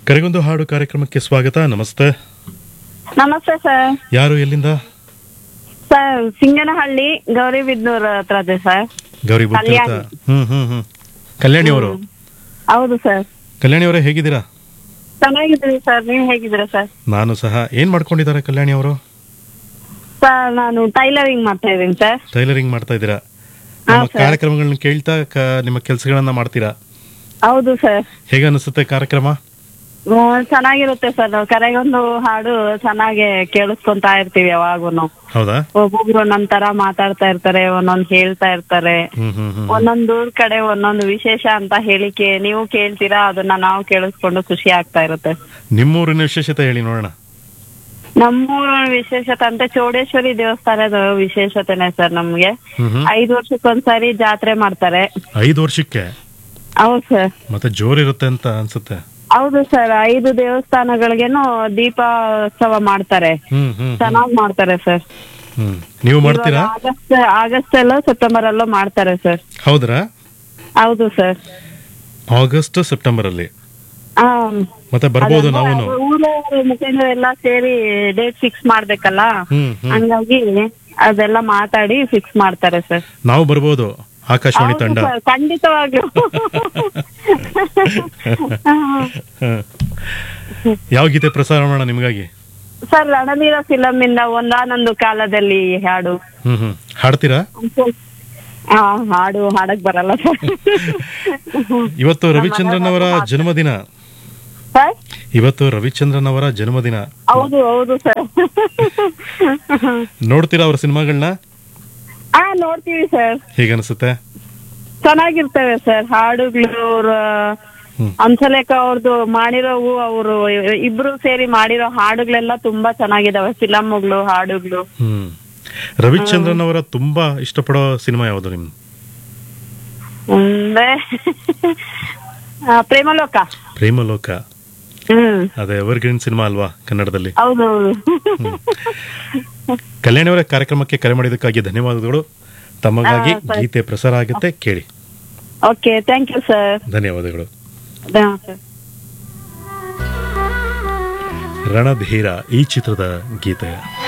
ಕರೆಗೊಂದು ಹಾಡು ಕಾರ್ಯಕ್ರಮಕ್ಕೆ ಸ್ವಾಗತ ನಮಸ್ತೆ ನಮಸ್ತೆ ಸರ್ ಯಾರು ಎಲ್ಲಿಂದ ಸರ್ ಸಿಂಗನಹಳ್ಳಿ ಗೌರಿಬಿದ್ನೂರ್ ಹತ್ರ ಇದೆ ಸರ್ ಗೌರಿ ಬುದ್ಧಿರ್ತ ಕಲ್ಯಾಣಿ. ಹ್ಮ್ ಹ್ಮ್ ಹ್ಮ್ ಕಲ್ಯಾಣಿ ಅವರು ಹೌದು ಸರ್ ಕಲ್ಯಾಣಿ ಅವರೇ ಹೇಗಿದ್ದೀರಾ ಚೆನ್ನಾಗಿದ್ದೀವಿ ಸರ್ ನೀವು ಹೇಗಿದ್ದೀರಾ ಸರ್ ನಾನು ಸಹ ಏನ್ ಮಾಡ್ಕೊಂಡಿದ್ದಾರೆ ಕಲ್ಯಾಣಿ ಅವರು ಸರ್ ನಾನು ಟೈಲರಿಂಗ್ ಮಾಡ್ತಾ ಇದ್ದೀನಿ ಸರ್ ಟೈಲರಿಂಗ್ ಮಾಡ್ತಾ ಇದ್ದೀರಾ ಹಾ, ನಮ್ಮ ಸರ್. ಕಾರ್ಯಕ್ರಮಗಳನ್ನ ಕೇಳ್ತಾ ಕ- ನಿಮ್ಮ ಕೆಲಸಗಳನ್ನ ಮಾಡ್ತೀರಾ ಹೌದು ಸರ್ ಹೇಗೆ ಅನಿಸುತ್ತೆ ಕಾರ್ಯಕ್ರಮ ಹ್ಮ್, ಚೆನ್ನಾಗಿರುತ್ತೆ ಸರ್ ನಾವು ಕರೆಗೊಂದು ಹಾಡು ಚೆನ್ನಾಗಿ ಕೇಳಿಸ್ಕೊಂತಾ ಇರ್ತೀವಿ ಯಾವಾಗೂನು ಹೌದಾ ಒಬ್ಬೊಬ್ರು ಒಂದೊಂದ್ ತರ ಮಾತಾಡ್ತಾ ಇರ್ತಾರೆ ಒಂದೊಂದ್ ಹೇಳ್ತಾ ಇರ್ತಾರೆ ಹ್ಮ್ ಹ್ಮ್ ಹ್ಮ್ ಒಂದೊಂದ್ ಊರ್ ಕಡೆ ಒಂದೊಂದು ವಿಶೇಷ ಅಂತ ಹೇಳಿಕೆ ನೀವು ಕೇಳ್ತೀರಾ ಅದನ್ನ ನಾವು ಕೇಳಿಸ್ಕೊಂಡು ಖುಷಿ ಆಗ್ತಾ ಇರುತ್ತೆ ನಿಮ್ಮೂರಿನ ವಿಶೇಷತೆ ಹೇಳಿ ನೋಡೋಣ ನಮ್ಮೂರ ವಿಶೇಷತೆ ಅಂತ ಚೌಡೇಶ್ವರಿ ದೇವಸ್ಥಾನದ ವಿಶೇಷತೆನೆ ಸರ್ ನಮ್ಗೆ ಹ್ಮ್ ಹ್ಮ್ ಐದು ವರ್ಷಕ್ಕೊಂದ್ಸರಿ ಜಾತ್ರೆ ಮಾಡ್ತಾರೆ ಐದು ವರ್ಷಕ್ಕೆ ಹೌದು ಸರ್ ಮತ್ತೆ ಜೋರಿರುತ್ತೆ ಅಂತ ಅನ್ಸುತ್ತೆ ಹೌದು ಸರ್ ಐದು ದೇವಸ್ಥಾನಗಳಿಗೇನು ದೀಪೋತ್ಸವ ಮಾಡ್ತಾರೆ ಹ್ಮ್ ಹ್ಮ್ ಚೆನ್ನಾಗ್ ಮಾಡ್ತಾರೆ ಸರ್ ಹ್ಮ್ ನೀವು ಮಾಡ್ತೀರಾ ಆಗಸ್ಟ್ ಆಗಸ್ಟ್ ಅಲ್ಲೋ ಸೆಪ್ಟೆಂಬರ್ ಅಲ್ಲೋ ಮಾಡ್ತಾರೆ ಸರ್ ಹೌದ್ರಾ ಹೌದು ಸರ್ ಆಗಸ್ಟ್ ಸೆಪ್ಟೆಂಬರ್ ಅಲ್ಲಿ ಆ, ಮತ್ತೆ ಬರ್ಬೋದು ಅದೆಲ್ಲ ನಾವು ಊರ ಮುಖಂಡರು ಎಲ್ಲ ಸೇರಿ ಡೇಟ್ ಫಿಕ್ಸ್ ಮಾಡ್ಬೇಕಲ್ಲ ಹ್ಮ್ ಹ್ಮ್ ಹಂಗಾಗಿ ಅದೆಲ್ಲ ಮಾತಾಡಿ ಫಿಕ್ಸ್ ಮಾಡ್ತಾರೆ ಸರ್ ನಾವು ಬರ್ಬೋದು ಆಕಾಶವಾಣಿ ಹೌದು ತಂಡ ಸರ್, ಖಂಡಿತವಾಗ್ಲೂ ಹ. ಯಾವ ಗೀತೆ ಪ್ರಸಾರ ಮಾಡೋಣ ನಿಮ್ಗಾಗಿ ಸರ್ ರಣವೀರ ಫಿಲಂ ಇಂದ ಒಂದಾನೊಂದು ಕಾಲದಲ್ಲಿ ಹಾಡು ಹ್ಮ್ ಹ್ಮ್ ಹಾಡ್ತೀರಾ ಆ, ಹಾಡು ಹಾಡಕ್ ಬರಲ್ಲ ಸರ್ ಇವತ್ತು ರವಿಚಂದ್ರನ್ ಅವರ ಜನ್ಮದಿನ ಸರ್ ಇವತ್ತು ರವಿಚಂದ್ರನ್ ಅವರ ಜನ್ಮದಿನ ಹೌದು ಹೌದು ಸರ್ ನೋಡ್ತೀರಾ ಅವ್ರ ಸಿನಿಮಾಗಳನ್ನ ಹಾ ನೋಡ್ತೀವಿ ಸರ್ ಹೇಗನ್ಸುತ್ತೆ ಚೆನ್ನಾಗಿರ್ತವೆ ಸರ್ ಹಾಡುಗಳು ಅವ್ರ ಹ್ಮ್. ಹಂಸಲೇಖ ಅವ್ರದ್ದು ಮಾಡಿರೋವು ಅವರು ಇಬ್ರು ಸೇರಿ ಮಾಡಿರೋ ಹಾಡುಗಳೆಲ್ಲ ತುಂಬಾ ಚೆನ್ನಾಗಿದಾವೆ ಫಿಲಮ್ಗಳು ಹಾಡುಗಳು ಹ್ಮ್ ರವಿಚಂದ್ರನ್ ಅವರ ತುಂಬಾ ಇಷ್ಟಪಡೋ ಸಿನಿಮಾ ಯಾವುದು ನಿಮ್ ಅಂದ್ರೆ ಆ, ಪ್ರೇಮಲೋಕ ಪ್ರೇಮಲೋಕ ಹ್ಮ್ ಅದೇ ಎವರ್ಗ್ರೀನ್ ಸಿನಿಮಾ ಅಲ್ವಾ ಕನ್ನಡದಲ್ಲಿ ಹೌದೌದು ಕಲ್ಯಾಣಿ ಅವರ ಕಾರ್ಯಕ್ರಮಕ್ಕೆ ಕರೆ ಮಾಡಿದ್ದಕ್ಕಾಗಿ ಧನ್ಯವಾದಗಳು ತಮಗಾಗಿ ಹಾ, ಸರಿ. ಗೀತೆ ಪ್ರಸಾರ ಆಗುತ್ತೆ ಕೇಳಿ ಓಕೆ ಥ್ಯಾಂಕ್ ಯು ಸರ್ ಧನ್ಯವಾದಗಳು ಸರ್ ರಣಧೀರ ಈ ಚಿತ್ರದ ಗೀತೆ